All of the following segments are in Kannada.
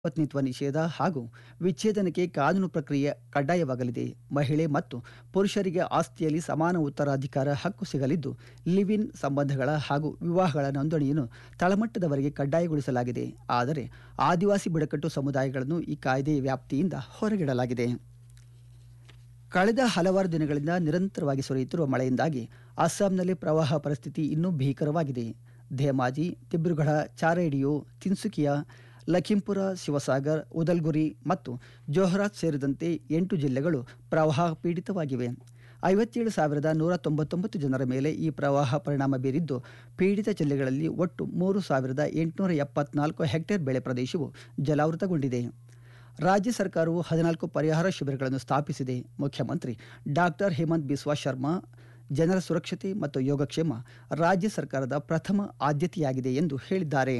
ಪತ್ನಿತ್ವ ನಿಷೇಧ ಹಾಗೂ ವಿಚ್ಛೇದನಕ್ಕೆ ಕಾನೂನು ಪ್ರಕ್ರಿಯೆ ಕಡ್ಡಾಯವಾಗಲಿದೆ ಮಹಿಳೆ ಮತ್ತು ಪುರುಷರಿಗೆ ಆಸ್ತಿಯಲ್ಲಿ ಸಮಾನ ಉತ್ತರಾಧಿಕಾರ ಹಕ್ಕು ಸಿಗಲಿದ್ದು ಲಿವ್ ಇನ್ ಸಂಬಂಧಗಳ ಹಾಗೂ ವಿವಾಹಗಳ ನೋಂದಣಿಯನ್ನು ತಳಮಟ್ಟದವರೆಗೆ ಕಡ್ಡಾಯಗೊಳಿಸಲಾಗಿದೆ ಆದರೆ ಆದಿವಾಸಿ ಬುಡಕಟ್ಟು ಸಮುದಾಯಗಳನ್ನು ಈ ಕಾಯ್ದೆಯ ವ್ಯಾಪ್ತಿಯಿಂದ ಹೊರಗಿಡಲಾಗಿದೆ ಕಳೆದ ಹಲವಾರು ದಿನಗಳಿಂದ ನಿರಂತರವಾಗಿ ಸುರಿಯುತ್ತಿರುವ ಮಳೆಯಿಂದಾಗಿ ಅಸ್ಸಾಂನಲ್ಲಿ ಪ್ರವಾಹ ಪರಿಸ್ಥಿತಿ ಇನ್ನೂ ಭೀಕರವಾಗಿದೆ ಧೇಮಾಜಿ ದಿಬ್ರುಗಢ ಚಾರೇಡಿಯೋ ತಿನ್ಸುಕಿಯಾ ಲಖೀಂಪುರ ಶಿವಸಾಗರ್ ಉದಲ್ಗುರಿ ಮತ್ತು ಜೋಹರಾತ್ ಸೇರಿದಂತೆ ಎಂಟು ಜಿಲ್ಲೆಗಳು ಪ್ರವಾಹ ಪೀಡಿತವಾಗಿವೆ ಐವತ್ತೇಳು ಸಾವಿರದ ನೂರ ತೊಂಬತ್ತೊಂಬತ್ತು ಜನರ ಮೇಲೆ ಈ ಪ್ರವಾಹ ಪರಿಣಾಮ ಬೀರಿದ್ದು ಪೀಡಿತ ಜಿಲ್ಲೆಗಳಲ್ಲಿ ಒಟ್ಟು ಮೂರು ಸಾವಿರದ ಎಂಟುನೂರ ಎಪ್ಪತ್ನಾಲ್ಕು ಹೆಕ್ಟೇರ್ ಬೆಳೆ ಪ್ರದೇಶವು ಜಲಾವೃತಗೊಂಡಿದೆ ರಾಜ್ಯ ಸರ್ಕಾರವು ಹದಿನಾಲ್ಕು ಪರಿಹಾರ ಶಿಬಿರಗಳನ್ನು ಸ್ಥಾಪಿಸಿದೆ ಮುಖ್ಯಮಂತ್ರಿ ಡಾಕ್ಟರ್ ಹೇಮಂತ್ ಬಿಸ್ವಾ ಶರ್ಮಾ ಜನರ ಸುರಕ್ಷತೆ ಮತ್ತು ಯೋಗಕ್ಷೇಮ ರಾಜ್ಯ ಸರ್ಕಾರದ ಪ್ರಥಮ ಆದ್ಯತೆಯಾಗಿದೆ ಎಂದು ಹೇಳಿದ್ದಾರೆ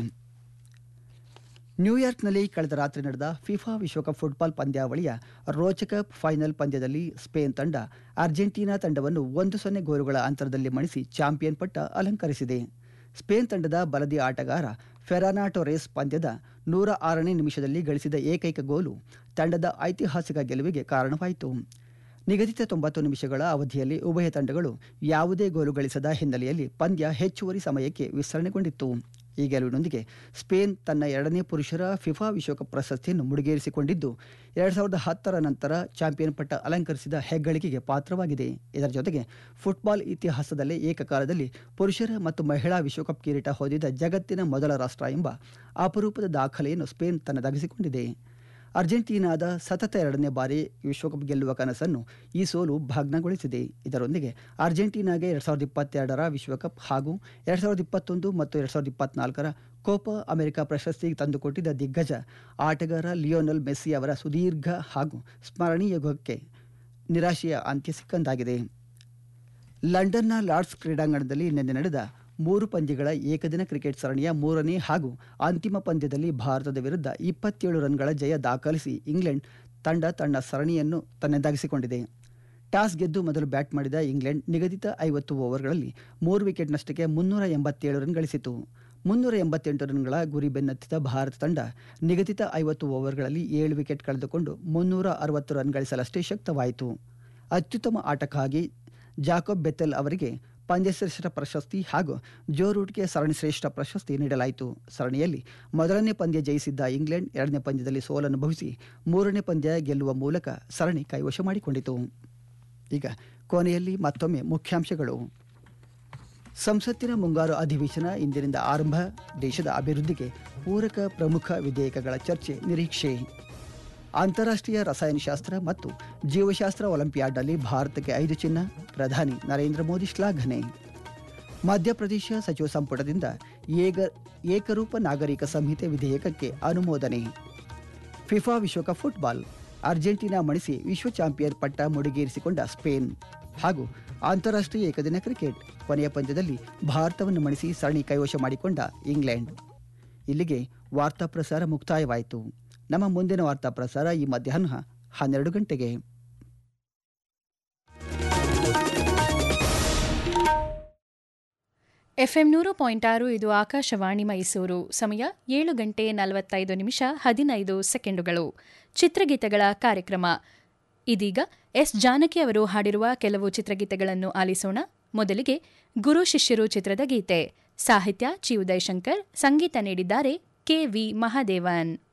ನ್ಯೂಯಾರ್ಕ್ನಲ್ಲಿ ಕಳೆದ ರಾತ್ರಿ ನಡೆದ ಫಿಫಾ ವಿಶ್ವಕಪ್ ಫುಟ್ಬಾಲ್ ಪಂದ್ಯಾವಳಿಯ ರೋಚಕ ಫೈನಲ್ ಪಂದ್ಯದಲ್ಲಿ ಸ್ಪೇನ್ ತಂಡ ಅರ್ಜೆಂಟೀನಾ ತಂಡವನ್ನು ಒಂದು ಸೊನ್ನೆ ಗೋಲುಗಳ ಅಂತರದಲ್ಲಿ ಮಣಿಸಿ ಚಾಂಪಿಯನ್ ಪಟ್ಟ ಅಲಂಕರಿಸಿದೆ ಸ್ಪೇನ್ ತಂಡದ ಬಲದಿ ಆಟಗಾರ ಫೆರಾನಾ ಟೊರೆಸ್ ಪಂದ್ಯದ ನೂರ ಆರನೇ ನಿಮಿಷದಲ್ಲಿ ಗಳಿಸಿದ ಏಕೈಕ ಗೋಲು ತಂಡದ ಐತಿಹಾಸಿಕ ಗೆಲುವಿಗೆ ಕಾರಣವಾಯಿತು ನಿಗದಿತ ತೊಂಬತ್ತು ನಿಮಿಷಗಳ ಅವಧಿಯಲ್ಲಿ ಉಭಯ ತಂಡಗಳು ಯಾವುದೇ ಗೋಲು ಗಳಿಸದ ಹಿನ್ನೆಲೆಯಲ್ಲಿ ಪಂದ್ಯ ಹೆಚ್ಚುವರಿ ಸಮಯಕ್ಕೆ ವಿಸ್ತರಣೆಗೊಂಡಿತ್ತು ಈ ಗೆಲುವಿನೊಂದಿಗೆ ಸ್ಪೇನ್ ತನ್ನ ಎರಡನೇ ಪುರುಷರ ಫಿಫಾ ವಿಶ್ವಕಪ್ ಪ್ರಶಸ್ತಿಯನ್ನು ಮುಡಿಗೇರಿಸಿಕೊಂಡಿದ್ದು ಎರಡು ಸಾವಿರದ ಹತ್ತರ ನಂತರ ಚಾಂಪಿಯನ್ ಪಟ್ಟ ಅಲಂಕರಿಸಿದ ಹೆಗ್ಗಳಿಕೆಗೆ ಪಾತ್ರವಾಗಿದೆ ಇದರ ಜೊತೆಗೆ ಫುಟ್ಬಾಲ್ ಇತಿಹಾಸದಲ್ಲೇ ಏಕಕಾಲದಲ್ಲಿ ಪುರುಷರ ಮತ್ತು ಮಹಿಳಾ ವಿಶ್ವಕಪ್ ಕಿರೀಟ ಹೊಂದಿದ ಜಗತ್ತಿನ ಮೊದಲ ರಾಷ್ಟ್ರ ಎಂಬ ಅಪರೂಪದ ದಾಖಲೆಯನ್ನು ಸ್ಪೇನ್ ತನ್ನದಾಗಿಸಿಕೊಂಡಿದೆ ಅರ್ಜೆಂಟೀನಾದ ಸತತ ಎರಡನೇ ಬಾರಿ ವಿಶ್ವಕಪ್ ಗೆಲ್ಲುವ ಕನಸನ್ನು ಈ ಸೋಲು ಭಗ್ನಗೊಳಿಸಿದೆ ಇದರೊಂದಿಗೆ ಅರ್ಜೆಂಟೀನಾಗೆ ಎರಡು ಸಾವಿರದ ಇಪ್ಪತ್ತೆರಡರ ವಿಶ್ವಕಪ್ ಹಾಗೂ ಎರಡು ಸಾವಿರದ ಇಪ್ಪತ್ತೊಂದು ಮತ್ತು ಎರಡು ಸಾವಿರದ ಇಪ್ಪತ್ನಾಲ್ಕರ ಕೋಪಾ ಅಮೆರಿಕ ಪ್ರಶಸ್ತಿ ತಂದುಕೊಟ್ಟಿದ್ದ ದಿಗ್ಗಜ ಆಟಗಾರ ಲಿಯೋನಲ್ ಮೆಸ್ಸಿ ಅವರ ಸುದೀರ್ಘ ಹಾಗೂ ಸ್ಮರಣೀಯ ಯುಗಕ್ಕೆ ನಿರಾಶೆಯ ಅಂತ್ಯ ಸಿಕ್ಕಂದಾಗಿದೆ ಲಂಡನ್ನ ಲಾರ್ಡ್ಸ್ ಕ್ರೀಡಾಂಗಣದಲ್ಲಿ ನಿನ್ನೆ ನಡೆದ ಮೂರು ಪಂದ್ಯಗಳ ಏಕದಿನ ಕ್ರಿಕೆಟ್ ಸರಣಿಯ ಮೂರನೇ ಹಾಗೂ ಅಂತಿಮ ಪಂದ್ಯದಲ್ಲಿ ಭಾರತದ ವಿರುದ್ಧ ಇಪ್ಪತ್ತೇಳು ರನ್ಗಳ ಜಯ ದಾಖಲಿಸಿ ಇಂಗ್ಲೆಂಡ್ ತಂಡ ತನ್ನ ಸರಣಿಯನ್ನು ತನ್ನದಾಗಿಸಿಕೊಂಡಿದೆ ಟಾಸ್ ಗೆದ್ದು ಮೊದಲು ಬ್ಯಾಟ್ ಮಾಡಿದ ಇಂಗ್ಲೆಂಡ್ ನಿಗದಿತ ಐವತ್ತು ಓವರ್ಗಳಲ್ಲಿ ಮೂರು ವಿಕೆಟ್ ನಷ್ಟಕ್ಕೆ ಮುನ್ನೂರ ಎಂಬತ್ತೇಳು ರನ್ ಗಳಿಸಿತು ಮುನ್ನೂರ ಎಂಬತ್ತೆಂಟು ರನ್ಗಳ ಗುರಿ ಬೆನ್ನತ್ತಿದ ಭಾರತ ತಂಡ ನಿಗದಿತ ಐವತ್ತು ಓವರ್ಗಳಲ್ಲಿ ಏಳು ವಿಕೆಟ್ ಕಳೆದುಕೊಂಡು ಮುನ್ನೂರ ಅರವತ್ತು ರನ್ ಗಳಿಸಲಷ್ಟೇ ಶಕ್ತವಾಯಿತು ಅತ್ಯುತ್ತಮ ಆಟಕ್ಕಾಗಿ ಜಾಕೋಬ್ ಬೆತೆಲ್ ಅವರಿಗೆ ಪಂದ್ಯಶ್ರೇಷ್ಠ ಪ್ರಶಸ್ತಿ ಹಾಗೂ ಜೋ ರೂಟ್ಗೆ ಸರಣಿ ಶ್ರೇಷ್ಠ ಪ್ರಶಸ್ತಿ ನೀಡಲಾಯಿತು ಸರಣಿಯಲ್ಲಿ ಮೊದಲನೇ ಪಂದ್ಯ ಜಯಿಸಿದ್ದ ಇಂಗ್ಲೆಂಡ್ ಎರಡನೇ ಪಂದ್ಯದಲ್ಲಿ ಸೋಲನುಭವಿಸಿ ಮೂರನೇ ಪಂದ್ಯ ಗೆಲ್ಲುವ ಮೂಲಕ ಸರಣಿ ಕೈವಶ ಮಾಡಿಕೊಂಡಿತು ಈಗ ಕೊನೆಯಲ್ಲಿ ಮತ್ತೊಮ್ಮೆ ಮುಖ್ಯಾಂಶಗಳು ಸಂಸತ್ತಿನ ಮುಂಗಾರು ಅಧಿವೇಶನ ಇಂದಿನಿಂದ ಆರಂಭ ದೇಶದ ಅಭಿವೃದ್ಧಿಗೆ ಪೂರಕ ಪ್ರಮುಖ ವಿಧೇಯಕಗಳ ಚರ್ಚೆ ನಿರೀಕ್ಷೆ ಅಂತಾರಾಷ್ಟ್ರೀಯ ರಸಾಯನಶಾಸ್ತ್ರ ಮತ್ತು ಜೀವಶಾಸ್ತ್ರ ಒಲಿಂಪಿಯಾಡ್ನಲ್ಲಿ ಭಾರತಕ್ಕೆ ಐದು ಚಿನ್ನ ಪ್ರಧಾನಿ ನರೇಂದ್ರ ಮೋದಿ ಶ್ಲಾಘನೆ ಮಧ್ಯಪ್ರದೇಶ ಸಚಿವ ಸಂಪುಟದಿಂದ ಏಕ ಏಕರೂಪ ನಾಗರಿಕ ಸಂಹಿತೆ ವಿಧೇಯಕಕ್ಕೆ ಅನುಮೋದನೆ ಫಿಫಾ ವಿಶ್ವಕಪ್ ಫುಟ್ಬಾಲ್ ಅರ್ಜೆಂಟೀನಾ ಮಣಿಸಿ ವಿಶ್ವ ಚಾಂಪಿಯನ್ ಪಟ್ಟ ಮುಡಿಗೇರಿಸಿಕೊಂಡ ಸ್ಪೇನ್ ಹಾಗೂ ಅಂತಾರಾಷ್ಟ್ರೀಯ ಏಕದಿನ ಕ್ರಿಕೆಟ್ ಕೊನೆಯ ಪಂದ್ಯದಲ್ಲಿ ಭಾರತವನ್ನು ಮಣಿಸಿ ಸರಣಿ ಕೈವಶ ಮಾಡಿಕೊಂಡ ಇಂಗ್ಲೆಂಡ್ ಇಲ್ಲಿಗೆ ವಾರ್ತಾ ಪ್ರಸಾರ ಮುಕ್ತಾಯವಾಯಿತು ನಮ್ಮ ಮುಂದಿನ ವಾರ್ತಾ ಪ್ರಸಾರ ಈ ಮಧ್ಯಾಹ್ನ ಹನ್ನೆರಡು ಗಂಟೆಗೆ ಎಫ್ಎಂ ನೂರು ಪಾಯಿಂಟ್ ಆರು ಇದು ಆಕಾಶವಾಣಿ ಮೈಸೂರು ಸಮಯ ಏಳು ಗಂಟೆ ನಲವತ್ತೈದು ನಿಮಿಷ ಹದಿನೈದು ಸೆಕೆಂಡುಗಳು ಚಿತ್ರಗೀತೆಗಳ ಕಾರ್ಯಕ್ರಮ ಇದೀಗ ಎಸ್ ಜಾನಕಿ ಅವರು ಹಾಡಿರುವ ಕೆಲವು ಚಿತ್ರಗೀತೆಗಳನ್ನು ಆಲಿಸೋಣ ಮೊದಲಿಗೆ ಗುರು ಶಿಷ್ಯರು ಚಿತ್ರದ ಗೀತೆ ಸಾಹಿತ್ಯ ಚಿ ಉದಯಶಂಕರ್ ಸಂಗೀತ ನೀಡಿದ್ದಾರೆ ಕೆ ವಿ ಮಹಾದೇವನ್